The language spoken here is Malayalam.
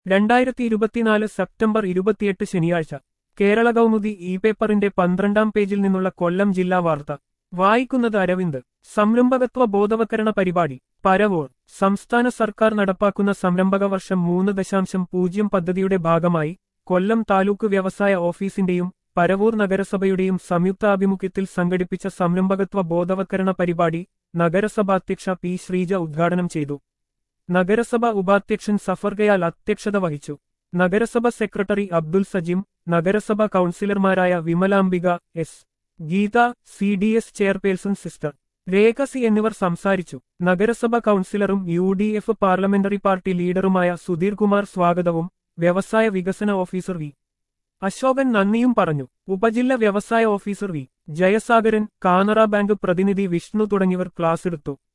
രണ്ടായിരത്തി ഇരുപത്തിനാല് സെപ്റ്റംബർ ഇരുപത്തിയെട്ട് ശനിയാഴ്ച കേരള കൗമുദി ഇ പേപ്പറിന്റെ പന്ത്രണ്ടാം പേജിൽ നിന്നുള്ള കൊല്ലം ജില്ലാ വാർത്ത വായിക്കുന്നത് അരവിന്ദ് സംരംഭകത്വ ബോധവൽക്കരണ പരിപാടി പരവൂർ സംസ്ഥാന സർക്കാർ നടപ്പാക്കുന്ന സംരംഭക വർഷം മൂന്ന് ദശാംശം പൂജ്യം പദ്ധതിയുടെ ഭാഗമായി കൊല്ലം താലൂക്ക് വ്യവസായ ഓഫീസിന്റെയും പരവൂർ നഗരസഭയുടെയും സംയുക്താഭിമുഖ്യത്തിൽ സംഘടിപ്പിച്ച സംരംഭകത്വ ബോധവൽക്കരണ പരിപാടി നഗരസഭാധ്യക്ഷ പി ശ്രീജ ഉദ്ഘാടനം ചെയ്തു നഗരസഭ ഉപാധ്യക്ഷൻ സഫർ ഗയാൽ അധ്യക്ഷത വഹിച്ചു നഗരസഭ സെക്രട്ടറി അബ്ദുൽ സജിം നഗരസഭ കൗൺസിലർമാരായ Vimalambika S Geetha C D S chairperson sister Rekha C എന്നിവർ സംസാരിച്ചു നഗരസഭ കൗൺസിലറും U D F parliamentary party ലീഡറുമായ സുധീർ കുമാർ സ്വാഗതവും വ്യവസായ വികസന ഓഫീസർ വി അശോകൻ നന്ദിയും പറഞ്ഞു ഉപജില്ല വ്യവസായ officer V Jayasagaran Canara bank പ്രതിനിധി വിഷ്ണു തുടങ്ങിയവർ ക്ലാസ്സെടുത്തു